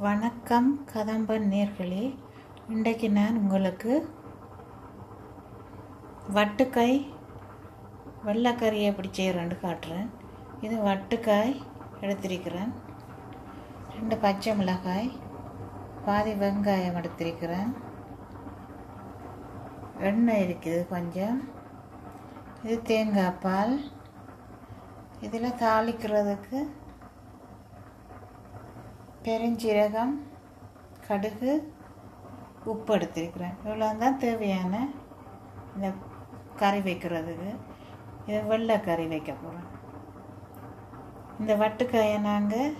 வணக்கம் கதம்பன் நேர்களே இன்றைக்கு நான் உங்களுக்கு வட்டுக்காய் வெள்ளைக்கறியை எப்படி செய்கிறேன்னு காட்டுறேன் இது வட்டுக்காய் எடுத்திருக்கிறேன் ரெண்டு பச்சை மிளகாய் பாதி வெங்காயம் எடுத்திருக்கிறேன் எண்ணெய் இருக்குது கொஞ்சம் இது தேங்காய் பால் இதில் தாளிக்கிறதுக்கு பெருஞ்சீரகம் கடுகு உப்பு எடுத்திருக்கிறேன் இவ்வளோ தான் தேவையான இந்த கறி வைக்கிறதுக்கு இது வெள்ளை கறி வைக்க போகிறோம் இந்த வட்டுக்காயை நாங்கள்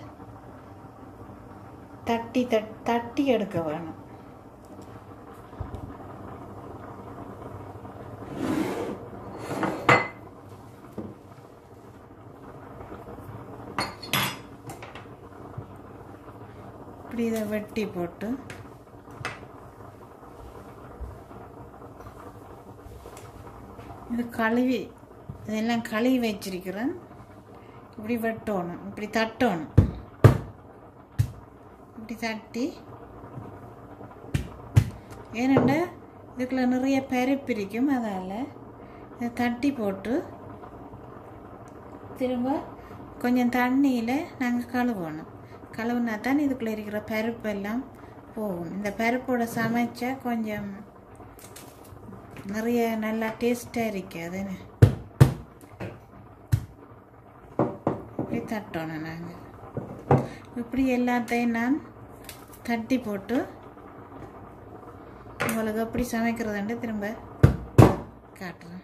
தட்டி தட் தட்டி எடுக்க வேணும் இப்படி இதை வெட்டி போட்டு இது கழுவி இதெல்லாம் கழுவி வச்சிருக்கிறேன் இப்படி வெட்டணும் இப்படி தட்டணும் இப்படி தட்டி ஏனெண்டா இதுக்குள்ள நிறைய பருப்பு இருக்கும் அதால் இதை தட்டி போட்டு திரும்ப கொஞ்சம் தண்ணியில் நாங்கள் கழுவணும் கழுவுனா தான் இதுக்குள்ளே இருக்கிற பருப்பெல்லாம் போகும் இந்த பருப்போட சமைச்சா கொஞ்சம் நிறைய நல்லா டேஸ்ட்டாக இருக்குது இப்படி தட்டணும் நாங்கள் இப்படி எல்லாத்தையும் நான் தட்டி போட்டு உங்களுக்கு எப்படி சமைக்கிறதுன்ட்டு திரும்ப காட்டுறேன்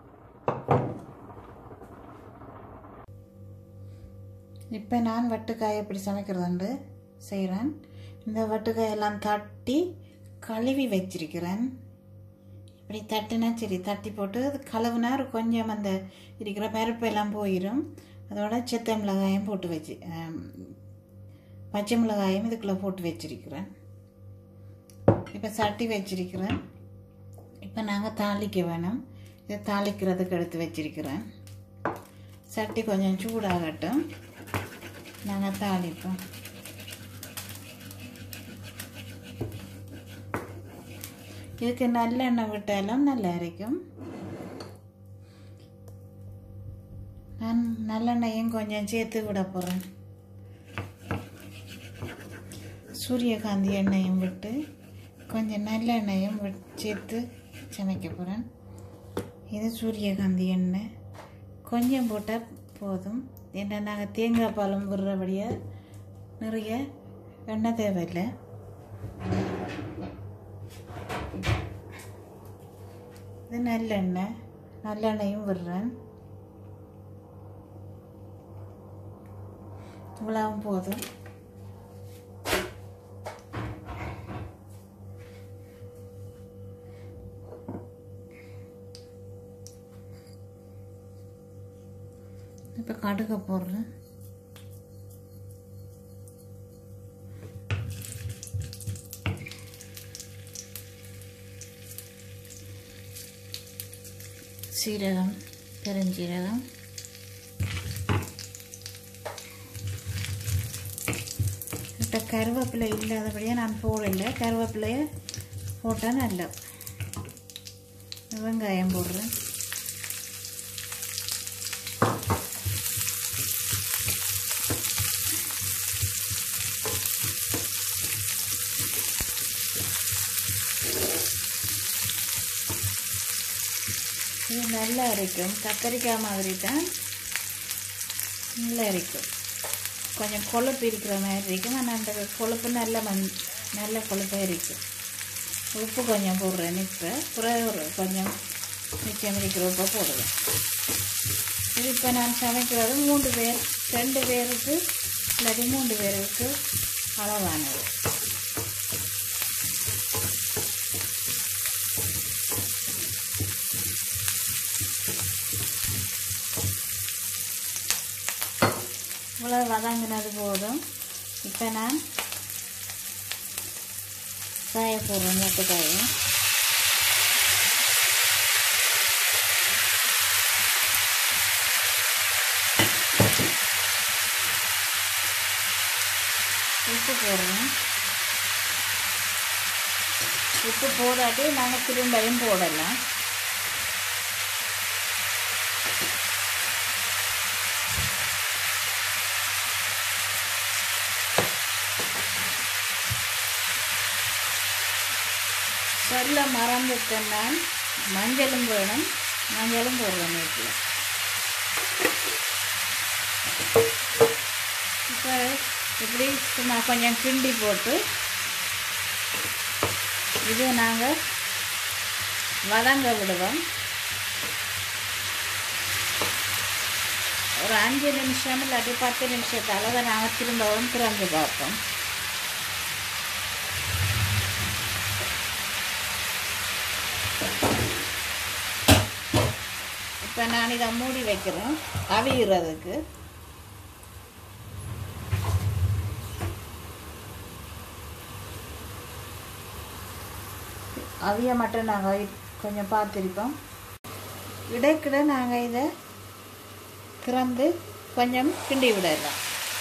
இப்போ நான் வட்டுக்காய் எப்படி சமைக்கிறதுண்டு செய்கிறேன் இந்த வட்டுக்காயெல்லாம் தட்டி கழுவி வச்சிருக்கிறேன் இப்படி தட்டுனா சரி தட்டி போட்டு அது கழுவுனா கொஞ்சம் அந்த இருக்கிற பருப்பெல்லாம் போயிடும் அதோட செத்த மிளகாயும் போட்டு வச்சு பச்சை மிளகாயும் இதுக்குள்ளே போட்டு வச்சிருக்கிறேன் இப்போ சட்டி வச்சிருக்கிறேன் இப்போ நாங்கள் தாளிக்க வேணும் இதை தாளிக்கிறதுக்கு எடுத்து வச்சிருக்கிறேன் சட்டி கொஞ்சம் சூடாகட்டும் நாங்கள் தாளிப்போம் இதுக்கு நல்லெண்ணெய் விட்டாலும் நல்லா இருக்கும் நான் நல்லெண்ணெயும் கொஞ்சம் சேர்த்து விட போகிறேன் சூரியகாந்தி எண்ணெயும் விட்டு கொஞ்சம் நல்லெண்ணெயும் சேர்த்து சமைக்க போகிறேன் இது சூரியகாந்தி எண்ணெய் கொஞ்சம் போட்டால் போதும் ஏன்னா நாங்கள் தேங்காய் பாலும் விடுறபடியாக நிறைய எண்ணெய் தேவையில்லை இது நல்லெண்ணெய் நல்லெண்ணெயும் விடுறேன் இவ்வளவும் போதும் இப்போ கடுகை போடுறேன் சீரகம் பெருஞ்சீரகம் இப்போ கருவேப்பிலை இல்லாதபடியாக நான் போடலை கருவேப்பிலையை போட்டால் நல்ல வெங்காயம் போடுறேன் இது நல்லா இருக்கும் கத்தரிக்காய் மாதிரி தான் நல்லா இருக்கும் கொஞ்சம் கொழுப்பு இருக்கிற மாதிரி இருக்கும் ஆனால் அந்த கொழுப்பு நல்ல மண் நல்ல கொழுப்பாக இருக்கும் உப்பு கொஞ்சம் போடுறேன் இப்போ பிறகு கொஞ்சம் மிச்சம் இருக்கிற உப்பை போடுவேன் இது இப்போ நான் சமைக்கிறது மூன்று பேர் ரெண்டு பேருக்கு இல்லாட்டி மூன்று பேருக்கு அளவானது இவ்வளோ வதங்கினது போதும் இப்போ நான் காய போடுறேன் நெட்டுக்காயை உப்பு போடுறேன் உப்பு போடாட்டி நாங்கள் திரும்பவும் போடலாம் சொல்ல மறந்துட்டேன் நான் மஞ்சளும் வேணும் மஞ்சளும் போடுவேன் வீட்டில் இப்போ இப்படி சும்மா கொஞ்சம் கிண்டி போட்டு இது நாங்கள் வதங்க விடுவோம் ஒரு அஞ்சு நிமிஷம் இல்லாட்டி பத்து நிமிஷத்தால் அதை நாங்கள் திரும்பவும் திறந்து பார்ப்போம் இப்போ நான் இதை மூடி வைக்கிறேன் அவிகிறதுக்கு அவிய மட்டும் நாங்கள் கொஞ்சம் பார்த்துருக்கோம் இடைக்கிட நாங்கள் இதை திறந்து கொஞ்சம் கிண்டி விடலாம்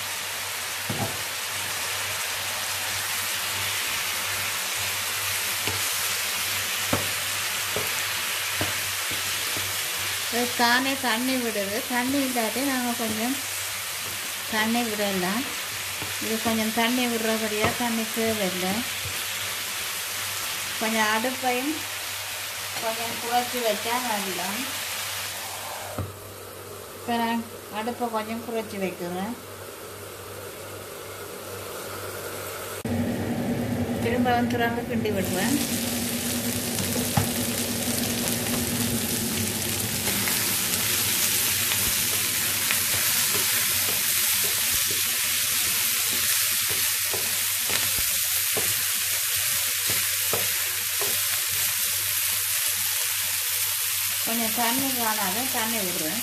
இது தானே தண்ணி விடுது தண்ணி இல்லாட்டி நாங்கள் கொஞ்சம் தண்ணி விடலாம் இது கொஞ்சம் தண்ணி விடுறபடியாக தண்ணி தேவையில்லை கொஞ்சம் அடுப்பையும் கொஞ்சம் குறைச்சி வச்சா நல்லா இப்போ நான் அடுப்பை கொஞ்சம் குறைச்சி வைக்கிறேன் திரும்ப வந்து திறந்து கிண்டி விடுவேன் கொஞ்சம் தண்ணி காணாத தண்ணி விடுறேன்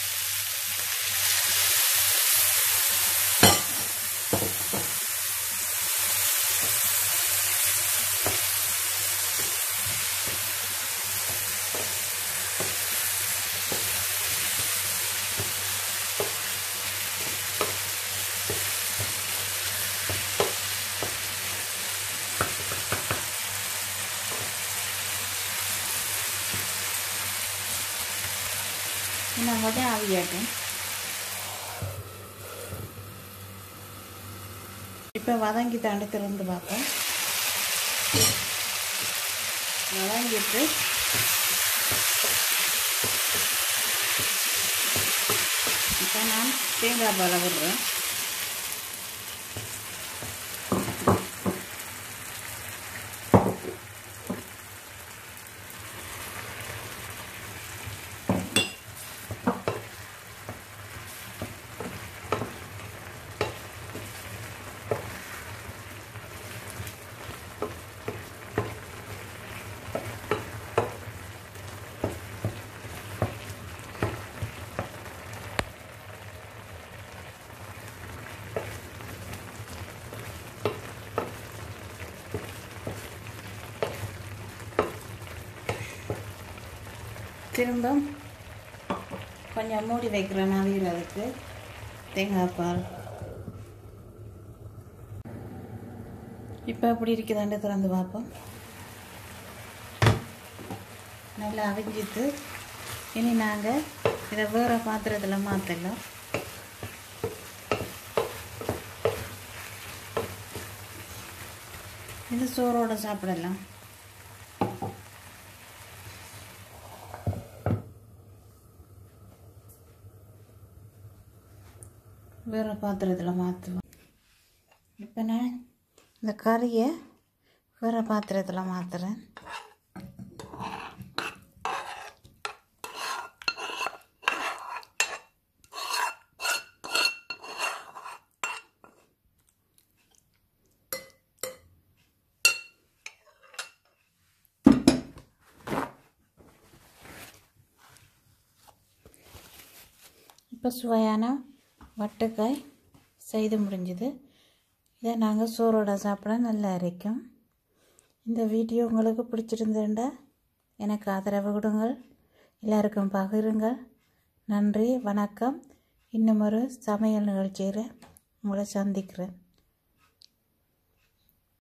இன்னும் கொஞ்சம் ஆவியாட்டும் இப்போ வதங்கி தாண்டி திறந்து பார்ப்போம் வதங்கிட்டு இப்போ நான் தேங்காய் பாலை விடுறேன் திரும்ப கொஞ்சம் மூடி வைக்கிறேன் அவிகிறதுக்கு தேங்காய் பால் இப்போ எப்படி இருக்குதாண்டு திறந்து பார்ப்போம் நல்லா அவிஞ்சிட்டு இனி நாங்கள் இதை வேறு பாத்திரத்தில் மாற்றலாம் இது சோறோட சாப்பிடலாம் வேறு பாத்திரத்தில் மாற்றுவோம் இப்போ நான் இந்த கறியை வேறு பாத்திரத்தில் மாற்றுறேன் இப்போ சுவையான வட்டுக்காய் செய்து முடிஞ்சுது இதை நாங்கள் சோறோட சாப்பிட நல்லா இருக்கும் இந்த வீடியோ உங்களுக்கு பிடிச்சிருந்தேன்டா எனக்கு ஆதரவு கொடுங்கள் எல்லாருக்கும் பகிருங்கள் நன்றி வணக்கம் இன்னும் ஒரு சமையல் நிகழ்ச்சியில் உங்களை சந்திக்கிறேன்